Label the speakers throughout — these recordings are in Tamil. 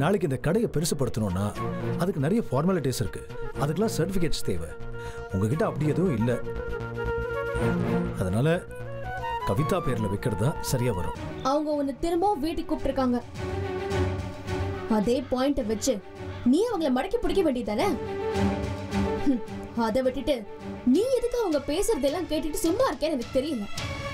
Speaker 1: நாளைக்கு இந்த கடையை பெருசுப்படுத்தணும்னா அதுக்கு நிறைய ஃபார்மாலிட்டிஸ் இருக்கு அதுக்கெல்லாம் சர்டிஃபிகேட்ஸ் தேவை உங்ககிட்ட அப்படி எதுவும் இல்லை அதனால கவிதா பேர்ல வைக்கிறது தான் சரியா வரும்
Speaker 2: அவங்க உன்னை திரும்பவும் வீட்டுக்கு கூப்பிட்டுருக்காங்க அதே பாயிண்ட வச்சு நீ அவங்கள மடக்கி பிடிக்க வேண்டியதானே அதை விட்டுட்டு நீ எதுக்கு அவங்க பேசுறதெல்லாம் கேட்டுட்டு சும்மா இருக்கேன்னு எனக்கு தெரியல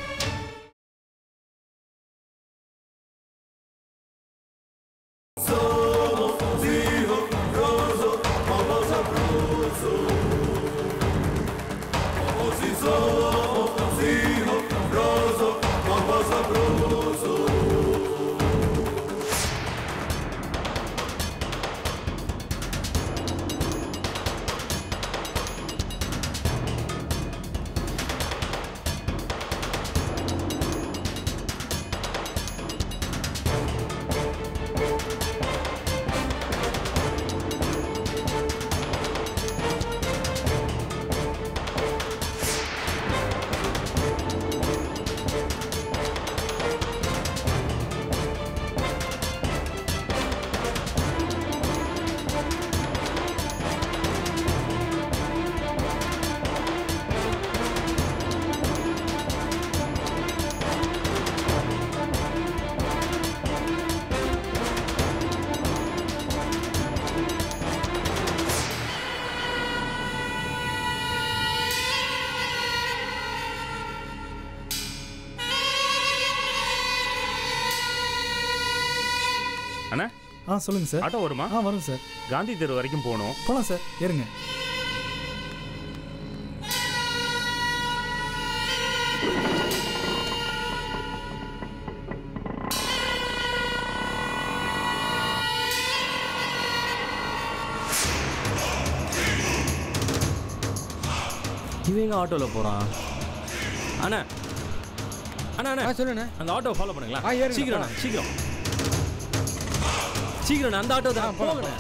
Speaker 3: அண்ணா
Speaker 4: ஆ சொல்லுங்க சார்
Speaker 3: ஆட்டோ வருமா
Speaker 4: ஆ வரும் சார்
Speaker 3: காந்தி தெரு வரைக்கும் போகணும்
Speaker 4: போலாம் சார் ஏறுங்க
Speaker 5: இவன் எங்க ஆட்டோல போறான் அண்ணா அண்ணா அண்ணா
Speaker 6: சொல்லுண்ணே
Speaker 5: அந்த ஆட்டோ ஃபாலோ பண்ணுங்களா
Speaker 6: ஆ, ஏறுங்க,
Speaker 5: சீக்கிரம் அண்ணா, சீக்கிரம் சீக்கிரம் அண்ணா, அந்த ஆட்டோ தான் போங்கண்ணே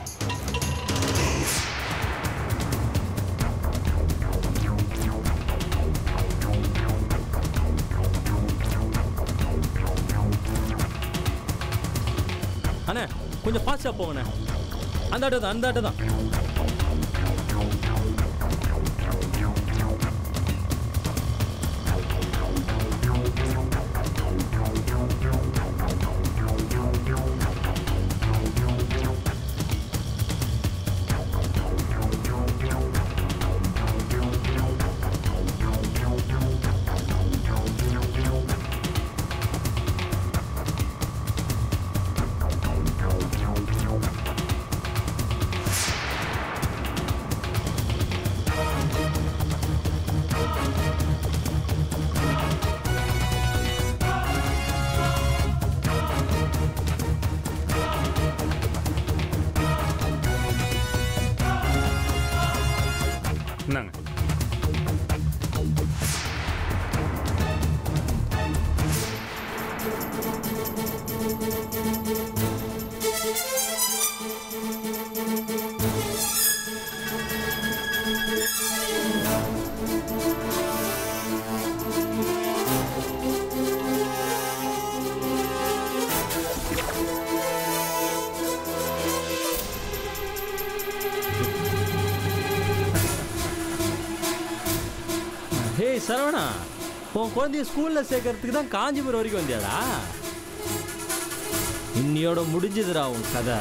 Speaker 5: அண்ணா கொஞ்சம் ஃபாஸ்டா போங்கண்ணே அந்த ஆட்டோ தான் அந்த ஆட்டோ தான்
Speaker 3: என்னங்க
Speaker 5: ஹே சரவணா உன் குழந்தைய ஸ்கூல்ல சேர்க்கறதுக்கு தான் காஞ்சிபுரம் வரைக்கும் வந்தியாடா இன்னியோட முடிஞ்சதுடா உன் கதை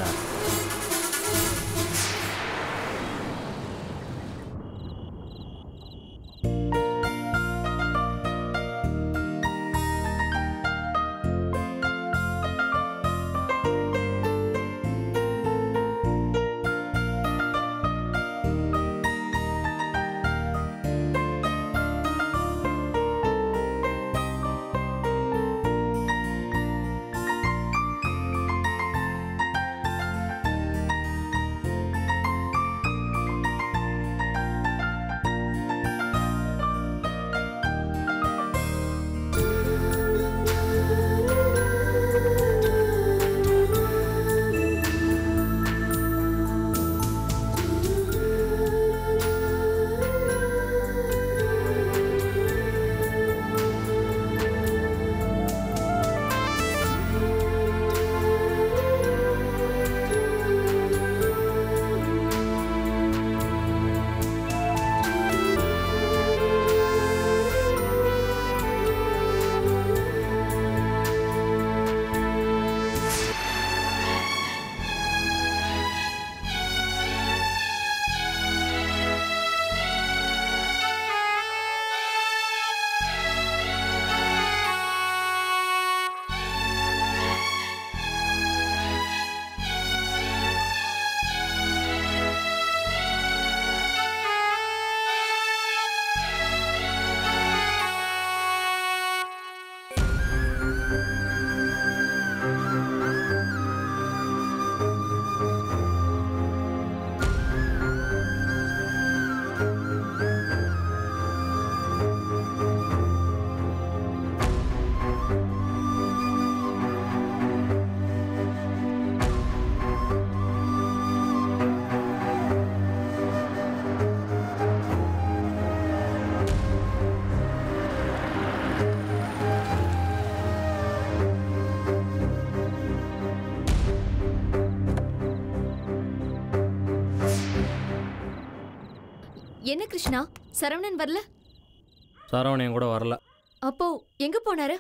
Speaker 6: என்ன கிருஷ்ணா சரவணன் வரல
Speaker 5: சரவணன் என் கூட வரல
Speaker 6: அப்போ எங்க போனாரு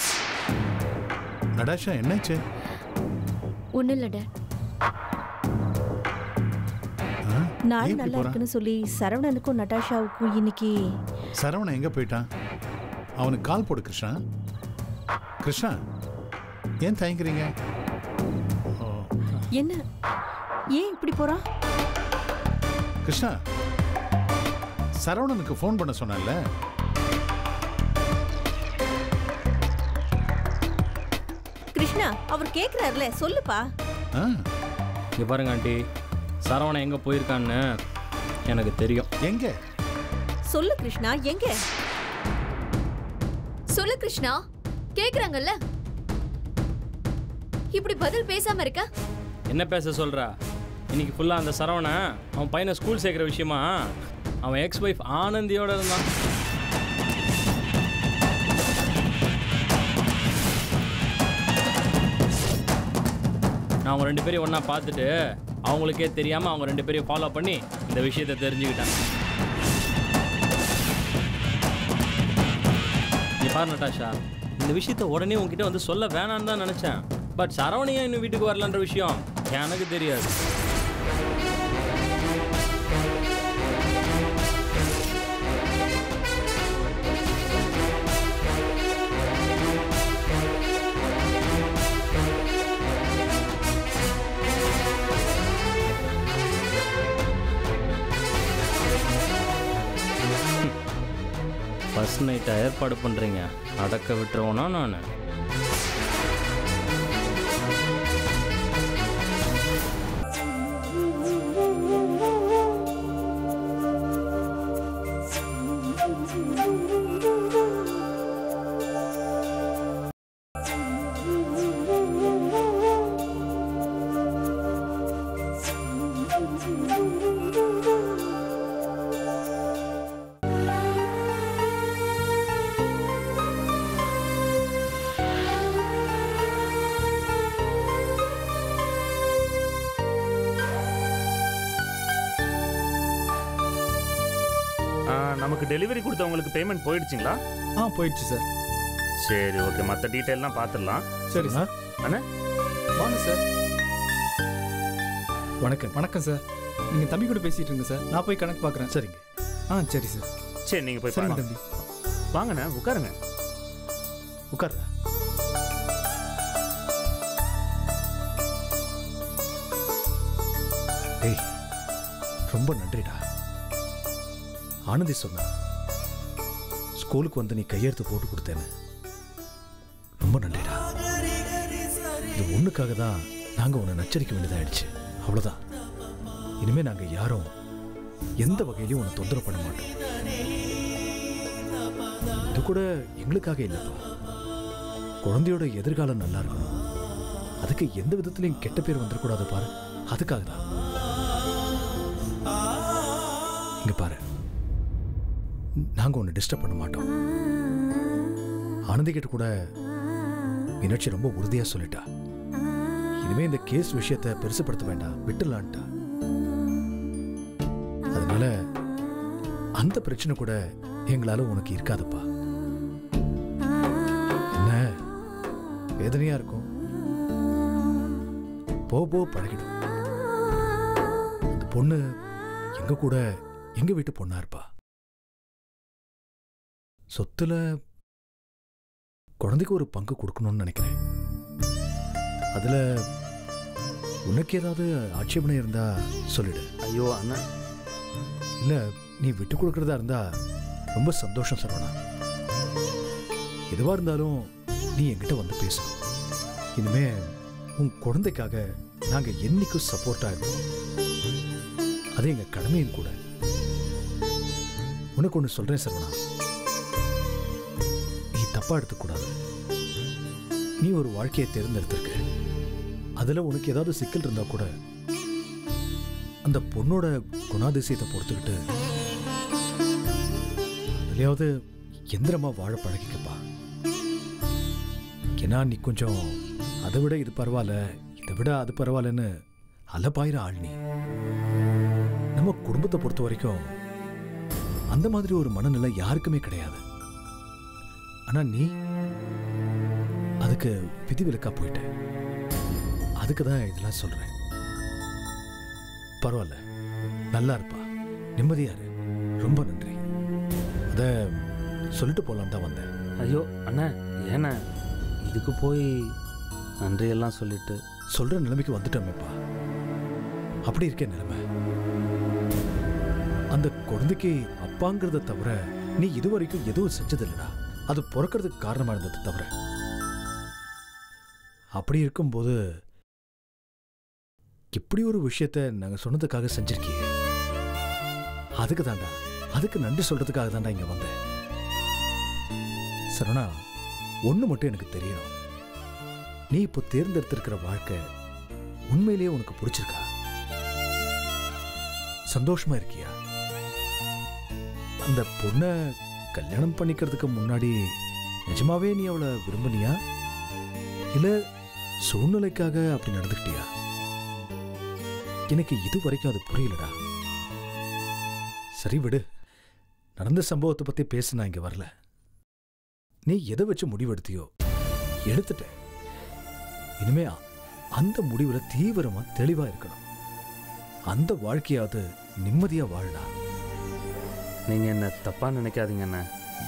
Speaker 7: நடாஷா என்னாச்சு
Speaker 6: ஒண்ணு இல்ல டேட்
Speaker 7: ஆ?
Speaker 8: நாள்
Speaker 7: ஏன் இப்படி
Speaker 8: நல்லா
Speaker 7: போறான்?
Speaker 8: இருக்குன்னு சொல்லி சரவணனுக்கும் நட்டாஷாவுக்கும் இன்னைக்கு
Speaker 7: சரவணன் எங்க போயிட்டான் அவனுக்கு கால் போடு கிருஷ்ணா கிருஷ்ணா ஏன் தயங்குறீங்க ஓ,
Speaker 8: என்ன ஏன் இப்படி போறான்
Speaker 7: கிருஷ்ணா சரவணனுக்கு ஃபோன் பண்ண சொன்னேன்ல
Speaker 8: கிருஷ்ணா அவர் கேக்குறாருல சொல்லுப்பா
Speaker 7: ஆ,
Speaker 5: இங்க பாருங்க ஆண்டி சரவணன் எங்க போயிருக்கான்னு எனக்கு தெரியும்
Speaker 7: எங்க
Speaker 8: சொல்லு கிருஷ்ணா எங்க
Speaker 6: சொல்லு கிருஷ்ணா கேக்குறாங்கல்ல இப்படி பதில் பேசாம இருக்க
Speaker 5: என்ன பேச சொல்ற இன்னைக்கு ஃபுல்லா அந்த சரவணன் அவன் பையனை ஸ்கூல் சேர்க்குற விஷயமா அவன் எக்ஸ் ஒய்ஃப் ஆனந்தியோட இருந்தான் நான் அவங்க ரெண்டு பேரையும் ஒண்ணா பார்த்துட்டு அவங்களுக்கே தெரியாம அவங்க ரெண்டு பேரையும் ஃபாலோ பண்ணி இந்த விஷயத்தை தெரிஞ்சுக்கிட்டேன் நீ பாரு நட்டாஷா இந்த விஷயத்த உடனே உன்கிட்ட வந்து சொல்ல வேணான்னு தான் நினைச்சேன் பட் சரவணியா இன்னும் வீட்டுக்கு வரலன்ற விஷயம் எனக்கு தெரியாது ஃபர்ஸ்ட் நைட்டை ஏற்பாடு பண்ணுறீங்க அடக்க விட்டுருவோனா நான்
Speaker 3: ஆ, நமக்கு டெலிவரி கொடுத்தவங்களுக்கு பேமெண்ட் போயிடுச்சுங்களா
Speaker 4: ஆ போயிடுச்சு சார்
Speaker 3: சரி ஓகே மற்ற டீட்டெயிலாம் பார்த்துடலாம்
Speaker 4: சரி சார்
Speaker 3: அண்ணே
Speaker 4: வாங்க சார்
Speaker 1: வணக்கம்
Speaker 4: வணக்கம் சார் நீங்க தம்பி கூட பேசிட்டு இருங்க சார் நான் போய் கணக்கு பார்க்குறேன்
Speaker 1: சரிங்க
Speaker 4: ஆ சரி சார்
Speaker 3: சரி நீங்கள் போய்
Speaker 4: சரிங்க
Speaker 3: பாருங்க
Speaker 4: தம்பி
Speaker 3: வாங்கண்ணே உட்காருங்க
Speaker 1: உட்கார் டேய் ரொம்ப நன்றிடா ஆனந்தி சொன்னா ஸ்கூலுக்கு வந்து நீ கையெழுத்து போட்டு கொடுத்தேன்னு ரொம்ப நன்றிடா இது ஒண்ணுக்காக தான் நாங்க உன்னை நச்சரிக்க வேண்டியதாயிடுச்சு அவ்வளவுதான் இனிமே நாங்க யாரும் எந்த வகையிலையும் உன்னை தொந்தரவு பண்ண மாட்டோம் இது கூட எங்களுக்காக இல்லப்பா குழந்தையோட எதிர்காலம் நல்லா இருக்கணும் அதுக்கு எந்த விதத்திலையும் கெட்ட பேர் வந்துடக்கூடாது பாரு அதுக்காக தான் இங்க பாரு நாங்க உன்னை டிஸ்டர்ப் பண்ண மாட்டோம் ஆனந்தி கிட்ட கூட மீனாட்சி ரொம்ப உறுதியா சொல்லிட்டா இனிமே இந்த கேஸ் விஷயத்தை பெருசுப்படுத்த வேண்டாம் விட்டுலான்ட்டா அதனால அந்த பிரச்சனை கூட எங்களால உனக்கு இருக்காதுப்பா என்ன வேதனையா இருக்கும் போக போக பழகிடும் அந்த பொண்ணு எங்க கூட எங்க வீட்டு பொண்ணா இருப்பா சொத்துல குழந்தைக்கு ஒரு பங்கு கொடுக்கணும்னு நினைக்கிறேன் அதுல உனக்கு ஏதாவது ஆட்சேபனை இருந்தா சொல்லிடு
Speaker 3: ஐயோ அண்ணன்
Speaker 1: இல்ல நீ விட்டு கொடுக்கறதா இருந்தா ரொம்ப சந்தோஷம் சரவணா எதுவா இருந்தாலும் நீ என்கிட்ட வந்து பேசணும் இனிமே உன் குழந்தைக்காக நாங்க என்னைக்கும் சப்போர்ட்டா இருக்கோம் அது எங்க கடமையும் கூட உனக்கு ஒன்று சொல்றேன் சரவணா நீ தப்பா எடுத்துக்கூடாது நீ ஒரு வாழ்க்கையை தேர்ந்தெடுத்திருக்க அதுல உனக்கு ஏதாவது சிக்கல் இருந்தா கூட அந்த பொண்ணோட குணாதிசயத்தை பொறுத்துக்கிட்டு அதுலயாவது எந்திரமா வாழ பழகிக்கப்பா ஏன்னா நீ கொஞ்சம் அதை விட இது பரவாயில்ல இதை விட அது பரவாயில்லன்னு அலப்பாயிர ஆள் நீ நம்ம குடும்பத்தை பொறுத்த வரைக்கும் அந்த மாதிரி ஒரு மனநிலை யாருக்குமே கிடையாது ஆனா நீ அதுக்கு விதிவிலக்கா போயிட்ட அதுக்கு தான் இதெல்லாம் சொல்றேன் பரவாயில்ல நல்லா இருப்பா நிம்மதியா இரு ரொம்ப நன்றி அத சொல்லிட்டு போலாம் தான் வந்தேன்
Speaker 3: ஐயோ அண்ணா ஏண்ணே இதுக்கு போய் நன்றியெல்லாம் சொல்லிட்டு
Speaker 1: சொல்ற நிலைமைக்கு வந்துட்டோமேப்பா அப்படி இருக்கே நிலைமை அந்த குழந்தைக்கு அப்பாங்கிறத தவிர நீ இதுவரைக்கும் எதுவும் செஞ்சதில்லடா அது பிறக்கிறதுக்கு காரணமா இருந்தது தவிர அப்படி இருக்கும்போது இப்படி ஒரு விஷயத்த நாங்க சொன்னதுக்காக செஞ்சிருக்கீங்க அதுக்கு தாண்டா அதுக்கு நன்றி சொல்றதுக்காக தாண்டா இங்க வந்தேன் சரவணா ஒண்ணு மட்டும் எனக்கு தெரியணும் நீ இப்போ தேர்ந்தெடுத்திருக்கிற வாழ்க்கை உண்மையிலேயே உனக்கு பிடிச்சிருக்கா சந்தோஷமா இருக்கியா அந்த பொண்ணை கல்யாணம் பண்ணிக்கிறதுக்கு முன்னாடி நிஜமாவே நீ அவளை விரும்புனியா இல்ல சூழ்நிலைக்காக அப்படி நடந்துக்கிட்டியா எனக்கு இது வரைக்கும் அது புரியலடா சரி விடு நடந்த சம்பவத்தை பத்தி பேச நான் இங்க வரல நீ எதை வச்சு முடிவெடுத்தியோ எடுத்துட்ட இனிமே அ- அந்த முடிவுல தீவிரமா தெளிவா இருக்கணும் அந்த வாழ்க்கையாவது நிம்மதியா வாழடா
Speaker 3: நீங்கள் என்ன தப்பாக நினைக்காதீங்க அண்ணா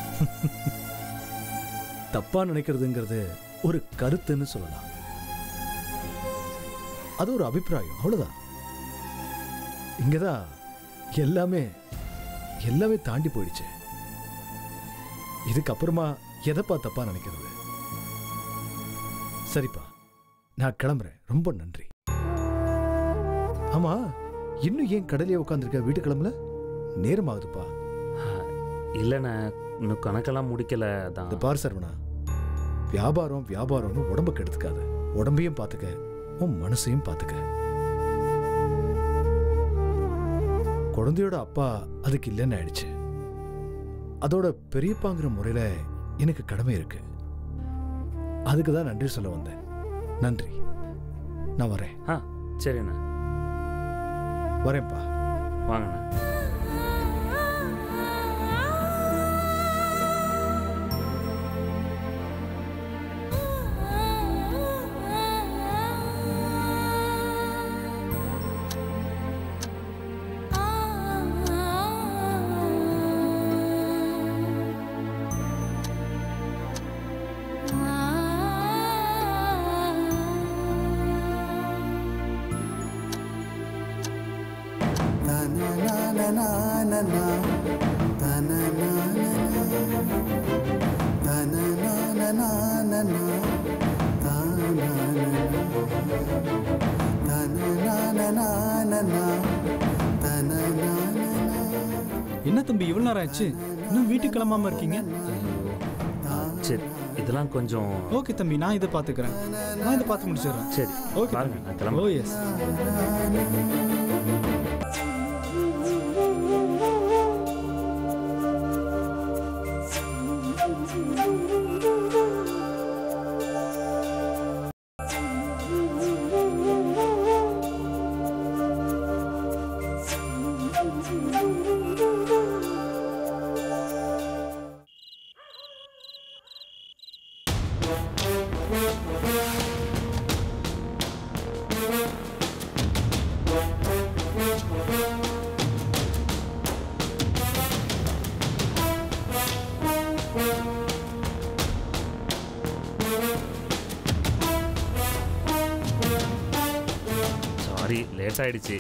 Speaker 1: தப்பா நினைக்கிறதுங்கிறது ஒரு கருத்துன்னு சொல்லலாம் அது ஒரு அபிப்பிராயம் அவ்வளவுதான் இங்கதான் எல்லாமே எல்லாமே தாண்டி போயிடுச்சு இதுக்கப்புறமா எதைப்பா தப்பா நினைக்கிறது சரிப்பா நான் கிளம்புறேன் ரொம்ப நன்றி ஆமா இன்னும் ஏன் கடலையே உட்காந்துருக்க வீட்டு கிளம்பல நேரம் ஆகுதுப்பா
Speaker 3: இல்லைண்ணே இன்னும் கணக்கெல்லாம் முடிக்கல
Speaker 1: இந்த
Speaker 3: தான்
Speaker 1: பார் சரவணா வியாபாரம் வியாபாரம்னு உடம்பு கெடுத்துக்காத உடம்பையும் பார்த்துக்க உன் மனசையும் பார்த்துக்க குழந்தையோட அப்பா அதுக்கு இல்லைன்னு ஆயிடுச்சு அதோட பெரியப்பாங்கிற முறையில எனக்கு கடமை இருக்கு அதுக்கு தான் நன்றி சொல்ல வந்தேன் நன்றி நான் வரேன்
Speaker 3: ஆ சரிண்ணே
Speaker 1: வரேன்ப்பா
Speaker 3: வாங்கண்ணே
Speaker 4: என்ன தம்பி இவ்வளோ நேரம் ஆச்சு இன்னும் வீட்டுக்கு கிளம்பாம இருக்கீங்க
Speaker 3: ஆ, சரி இதெல்லாம் கொஞ்சம்
Speaker 4: ஓகே தம்பி நான் இதை பார்த்துக்கிறேன் நான் இதை பார்த்து முடிச்சிடுறேன்
Speaker 3: சரி
Speaker 4: ஓகே
Speaker 3: பாருங்க நான்
Speaker 4: ஓ
Speaker 3: கிளம்புறேன்
Speaker 4: எஸ்
Speaker 3: சாரி லேட் ஆயிடுச்சு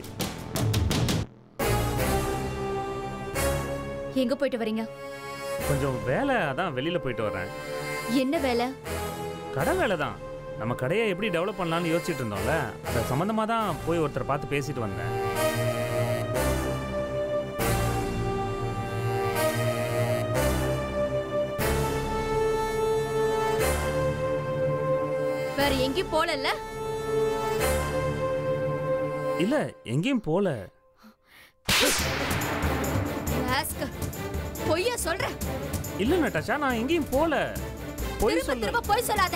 Speaker 6: எங்க போயிட்டு வரீங்க
Speaker 3: கொஞ்சம் வேலை அதான் வெளியில் போயிட்டு வரேன்
Speaker 6: என்ன வேலை
Speaker 3: கடை வேலை தான் நம்ம கடையை எப்படி டெவலப் பண்ணலாம்னு யோசிச்சுட்டு இருந்தோம்ல அதை சம்மந்தமாக தான் போய் ஒருத்தரை பார்த்து பேசிட்டு வந்தேன்
Speaker 6: வேற எங்கேயும் போலல்ல
Speaker 3: இல்லை எங்கேயும் போகல
Speaker 6: ராஸ்கல். பொய்யா சொல்ற
Speaker 3: இல்லை நட்டாஷா நான் எங்கேயும் போகல பொய்
Speaker 6: திரும்ப
Speaker 3: சொல்ல
Speaker 6: திரும்ப பொய் சொல்லாத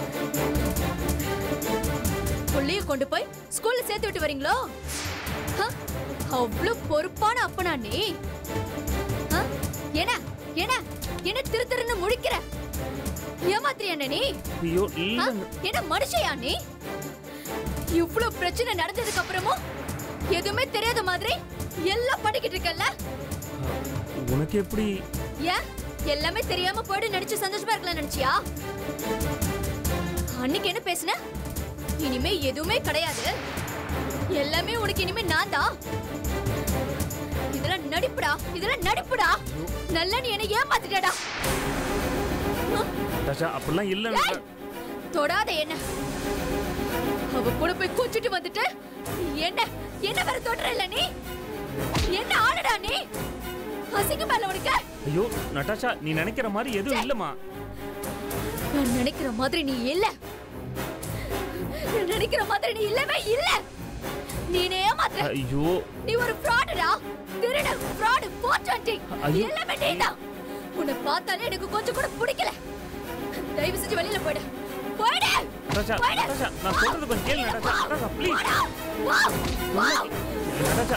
Speaker 6: புள்ளைய கொண்டு போய் ஸ்கூல்ல சேர்த்து விட்டு வரீங்களோ ஹ? அவ்வளவு பொறுப்பான அப்பனா நீ ஹ? என்ன என்ன என்ன திரு திருன்னு முழிக்கிற ஏமாத்திரியா நீ
Speaker 3: ஐயோ
Speaker 6: ஆ?
Speaker 3: இல்ல
Speaker 6: என்ன மனுஷயா நீ இவ்ளோ பிரச்சனை நடந்ததுக்கு அப்புறமும் எதுவுமே தெரியாத மாதிரி எல்லாம் பண்ணிக்கிட்டு இருக்கல்ல
Speaker 3: உனக்கு எப்படி
Speaker 6: ஏன் எல்லாமே தெரியாம போயிட்டு நினைச்சு சந்தோஷமா இருக்கலாம் நினைச்சியா அன்னைக்கு என்ன பேசுன இனிமே எதுவுமே கிடையாது எல்லாமே உனக்கு இனிமே நான் தான் இதெல்லாம் நடிப்புடா இதெல்லாம் நடிப்புடா நல்லா நீ என்ன ஏமாத்திட்டடா
Speaker 3: நட்டாஷா அப்படிலாம் இல்ல
Speaker 6: ஏய், தொடாத என்ன அவ கூட போய் கொஞ்சிட்டு வந்துட்டு என்ன என்ன வேற தொடுற இல்ல நீ என்ன ஆளுடா நீ அசிங்கமா இல்ல உனக்கு
Speaker 3: ஐயோ நட்டாஷா நீ நினைக்கிற மாதிரி எதுவும் இல்லம்மா
Speaker 6: நான் நினைக்கிற மாதிரி நீ இல்ல நான் நினைக்கிற மாதிரி நீ இல்லவே இல்ல நீனே ஏமாத்துற
Speaker 3: ஐயோ
Speaker 6: நீ ஒரு ஃப்ராடுடா திருட ஃப்ராடு போர்ச்சன்டி
Speaker 3: ஐயோ.
Speaker 6: எல்லாமே நீதான் உன்னை பார்த்தாலே எனக்கு கொஞ்சம் கூட பிடிக்கல தயவு செஞ்சு வெளியில போயிடு போயிடு
Speaker 3: நட்டாஷா
Speaker 6: போயிடு.
Speaker 3: நட்டாஷா நான் சொல்றது கொஞ்சம் கேளு நட்டாஷா நட்டாஷா ப்ளீஸ்
Speaker 6: போடா. வா வா
Speaker 3: நட்டாஷா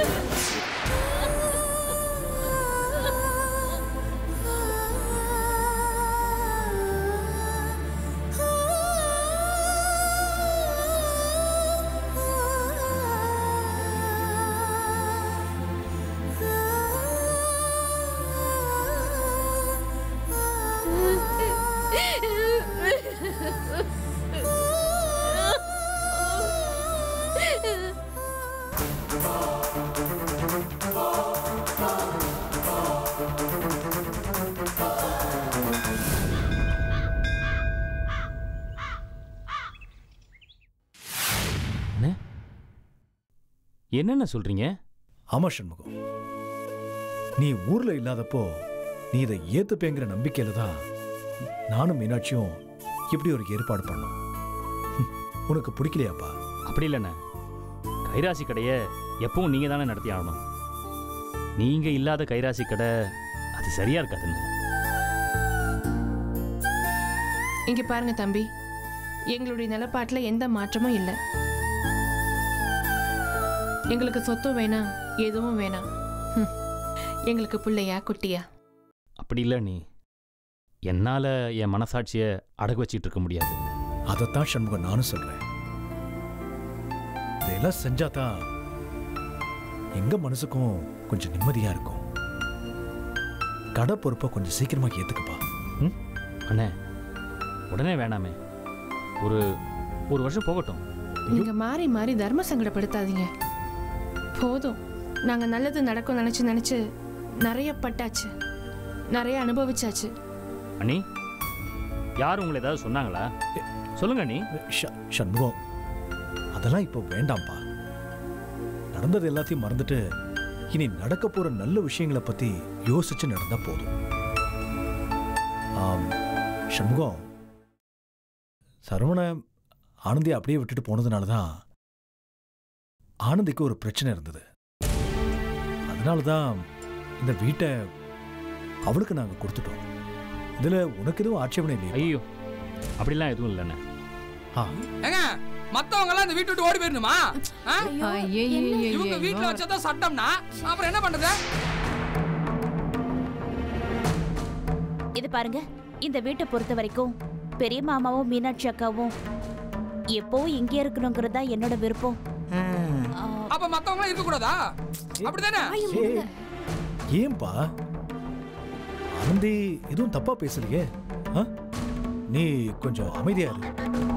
Speaker 5: என்னென்ன சொல்றீங்க
Speaker 1: ஆமா சண்முகம் நீ ஊர்ல இல்லாதப்போ நீ இதை ஏத்துப்பேங்கிற நம்பிக்கையில தான் நானும் மீனாட்சியும் இப்படி ஒரு ஏற்பாடு பண்ணோம் ஹம், உனக்கு பிடிக்கலையாப்பா
Speaker 5: அப்படி இல்லைண்ணே கைராசி கடையை எப்பவும் நீங்க தானே நடத்தி ஆகணும் நீங்க இல்லாத கைராசி கடை அது சரியா இருக்காதுண்ணே
Speaker 9: இங்க பாருங்க தம்பி எங்களுடைய நிலப்பாட்டில் எந்த மாற்றமும் இல்லை எங்களுக்கு சொத்தும் வேணாம் எதுவும் வேணாம் ஹம். எங்களுக்கு பிள்ளையா குட்டியா
Speaker 5: அப்படி இல்லை நீ என்னால என் மனசாட்சியை அடகு வச்சிட்டு இருக்க முடியாது
Speaker 1: அதைத்தான் சண்முகம் நானும் சொல்றேன் இதெல்லாம் செஞ்சாதான் எங்க மனசுக்கும் கொஞ்சம் நிம்மதியா இருக்கும் கடை பொறுப்பை கொஞ்சம் சீக்கிரமா ஏத்துக்குப்பா ம்?
Speaker 5: அண்ணே உடனே வேணாமே ஒரு ஒரு வருஷம் போகட்டும்
Speaker 9: நீங்க மாறி மாறி தர்ம சங்கடப்படுத்தாதீங்க போதும் நாங்க நல்லது நடக்கும் நினைச்சு நினைச்சு நிறைய பட்டாச்சு நிறைய அனுபவிச்சாச்சு
Speaker 5: அண்ணி யார் உங்களை ஏதாவது சொன்னாங்களா சொல்லுங்க அண்ணி
Speaker 1: ஷ- சண்முகம் அதெல்லாம் இப்போ வேண்டாம்ப்பா நடந்தது எல்லாத்தையும் மறந்துட்டு இனி நடக்க போற நல்ல விஷயங்களை பத்தி யோசிச்சு நடந்தா போதும் ஆம், சண்முகம் சரவண ஆனந்தியை அப்படியே விட்டுட்டு போனதுனால தான் ஆனந்திக்கு ஒரு பிரச்சனை இருந்தது அதனால தான் இந்த வீட்டை அவளுக்கு நாங்க கொடுத்துட்டோம் இதுல உனக்கு எதுவும் ஆட்சேபனை இல்லையா
Speaker 5: ஐயோ அப்படிலாம் எதுவும் இல்லைண்ணே
Speaker 1: ஆ
Speaker 10: ஏங்க மத்தவங்க எல்லாம் இந்த வீட்டு விட்டு ஓடி போயிடணுமா ஆ? இவங்க வீட்டுல வச்சதான் சட்டம்னா அப்புறம் என்ன பண்றது
Speaker 11: இது பாருங்க இந்த வீட்டை பொறுத்த வரைக்கும் பெரிய மாமாவும் மீனாட்சி அக்காவும் எப்பவும் இங்கே இருக்கணுங்கிறது தான் என்னோட விருப்பம் ஆ,
Speaker 10: அப்ப மத்தவங்க எல்லாம் இருக்க கூடாதா அப்படிதானே
Speaker 1: ஏய், ஏன்பா ஆனந்தி எதுவும் தப்பா பேசலையே ஆ? நீ கொஞ்சம் அமைதியா இரு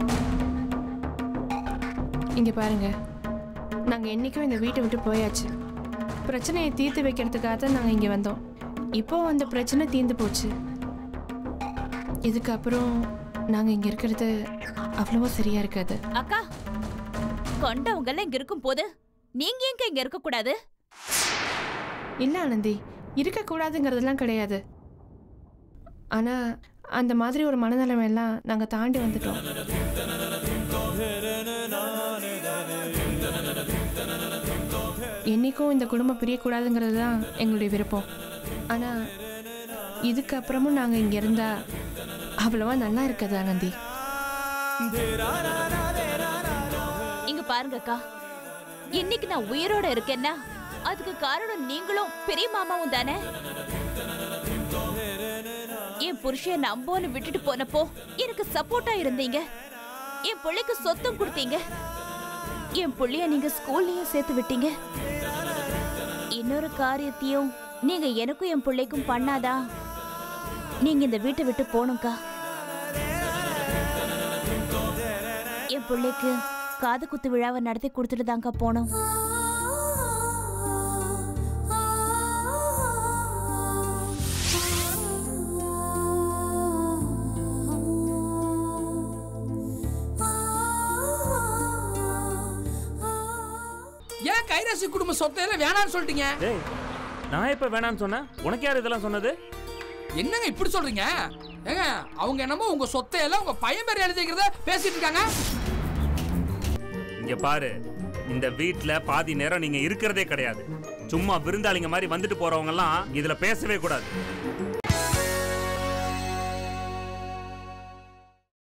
Speaker 9: இங்க பாருங்க நாங்க என்னைக்கும் இந்த வீட்டை விட்டு போயாச்சு பிரச்சனையை தீர்த்து வைக்கிறதுக்காக தான் நாங்க இங்க வந்தோம் இப்போ அந்த பிரச்சனை தீர்ந்து போச்சு இதுக்கப்புறம் நாங்க இங்க இருக்கிறது அவ்வளவா சரியா இருக்காது
Speaker 11: அக்கா கொண்டவங்க எல்லாம் இங்க இருக்கும் போது நீங்க எங்க இங்க இருக்க கூடாது
Speaker 9: இல்ல ஆனந்தி இருக்கக்கூடாதுங்கிறதெல்லாம் கிடையாது ஆனா அந்த மாதிரி ஒரு மனநிலைமை எல்லாம் நாங்க தாண்டி வந்துட்டோம் என்னைக்கும் இந்த குடும்பம் பிரியக்கூடாதுங்கிறது தான் எங்களுடைய விருப்பம் ஆனா இதுக்கப்புறமும் நாங்க இங்க இருந்தா அவ்வளவா நல்லா இருக்காது ஆனந்தி
Speaker 11: இங்க பாருங்க அக்கா இன்னைக்கு நான் உயிரோட இருக்கேன்னா அதுக்கு காரணம் நீங்களும் பெரிய மாமாவும் தானே என் புருஷன் நம்போன்னு விட்டுட்டு போனப்போ எனக்கு சப்போர்ட்டா இருந்தீங்க என் பிள்ளைக்கு சொத்தம் கொடுத்தீங்க என் புள்ளைய நீங்க ஸ்கூல்லயும் சேர்த்து விட்டீங்க இன்னொரு காரியத்தையும் நீங்க எனக்கும் என் பிள்ளைக்கும் பண்ணாதா நீங்க இந்த வீட்டை விட்டு போகணும்க்கா என் பிள்ளைக்கு காது குத்து விழாவை நடத்தி கொடுத்துட்டு தான்க்கா போனோம்
Speaker 10: ஏன் கைராசி குடும்ப சொத்தையில வேணாம்னு சொல்லிட்டீங்க
Speaker 3: டேய் நான் எப்ப வேணாம்னு சொன்னேன் உனக்கு யார் இதெல்லாம் சொன்னது
Speaker 10: என்னங்க இப்படி சொல்றீங்க ஏங்க அவங்க என்னமோ உங்க சொத்தையெல்லாம் உங்க பையன் பேர் எழுதிக்கிறத பேசிட்டு இருக்காங்க
Speaker 3: இங்க பாரு இந்த வீட்ல பாதி நேரம் நீங்க இருக்கிறதே கிடையாது சும்மா விருந்தாளிங்க மாதிரி வந்துட்டு போறவங்க எல்லாம் இதுல பேசவே கூடாது